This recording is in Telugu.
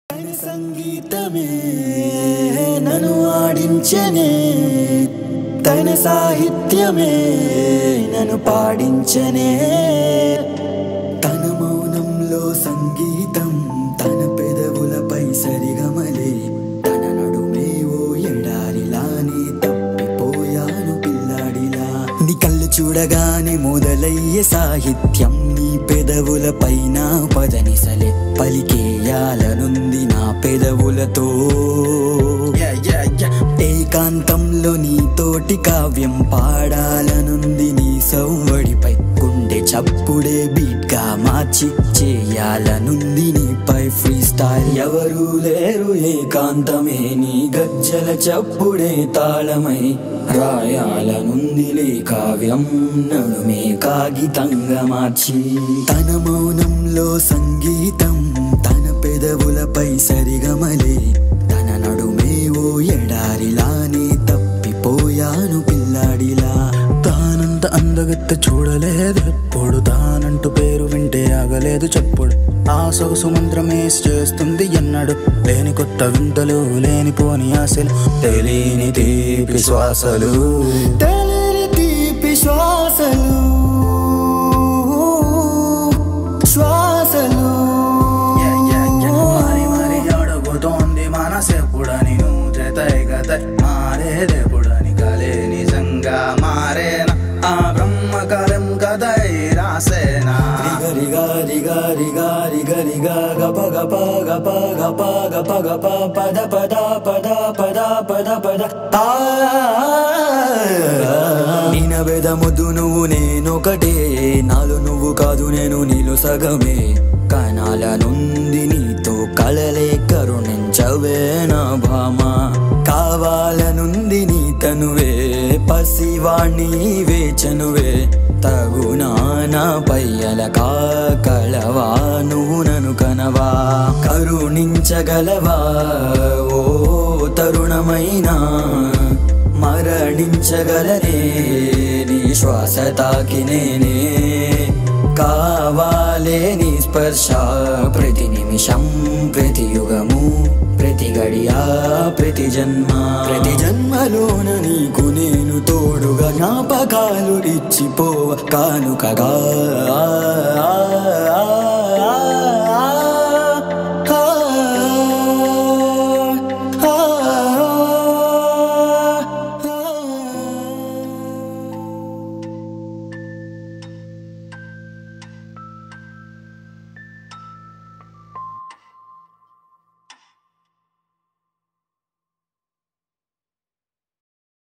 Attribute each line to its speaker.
Speaker 1: తన సంగీతమే నన్ను ఆడించనే తన సాహిత్యమే నన్ను పాడించనే తన మౌనంలో సంగీతం తన పెదవులపై సరిగమలే తన నడుమే ఓ ఎడారిలానే తప్పిపోయాను పిల్లాడిలా నీ కళ్ళు చూడగానే మొదలయ్యే సాహిత్యం నీ పెదవుల పైన పదనిసలే పలికేయాలనుంది నా పెదవులతో ఏకాంతంలో నీతోటి కావ్యం పాడాలనుంది నీ సౌవడిపై గుండె చప్పుడే బీట్ గా మార్చి చేయాలనుంది నీపై ఫ్రీ స్టైల్ ఎవరు లేరు ఏకాంతమే నీ గజ్జల చప్పుడే తాళమై రాయాలనుందిలే కావ్యం నడుమే కాగితంగా మార్చి తన మౌనంలో సంగీతం తన పెదవులపై సరిగమలే తన నడుమే ఓ ఎడారిలానే తప్పిపోయాను పిల్లాడిలా
Speaker 2: తానంత అందగత్తె చూడలేదు ఎప్పుడు తానంటూ పేరు వింటే ఆగలేదు చెప్పుడు ఆ సొగసు మంత్రమే చేస్తుంది ఎన్నడు లేని కొత్త వింతలు లేనిపోని ఆశలు తెలియని తీపి శ్వాసలు
Speaker 1: తెలియని తీపి శ్వాసలు శ్వాసలు
Speaker 2: మారి మారి అడుగుతోంది మనసెప్పుడని నువ్వు చేతై గత మారేదెప్పుడని కలే నిజంగా మారేనా ఆ బ్రహ్మకరం కదై రాసేనా
Speaker 1: రిగ రిగ రిగ రిగ రిగ గప గప గప గప గప గప పద పద పద పద పద పద నినబెద ముద్దు నువ్వు నేనొకటే నాలో నువ్వు కాదు నేను నీలో సగమే కనాల నుండి నీతో కలలే కరుణించవే నా భామ కావాలనుంది నీ తనువే పసివాణ్ణి వేచనువే తగునా నా పయ్యల కాకలవా నువ్వు నను కనవా కరుణించగలవా ఓ తరుణమైనా మరణించగలనే నీ శ్వాస తాకి నేనే కావాలే నీ స్పర్శ ప్రతి నిమిషం ప్రతి యుగము ప్రతి గడియా ప్రతి జన్మ ప్రతి జన్మలోన నీకు నేను తోడుగా జ్ఞాపకాలు ఇచ్చిపోవ కానుకగా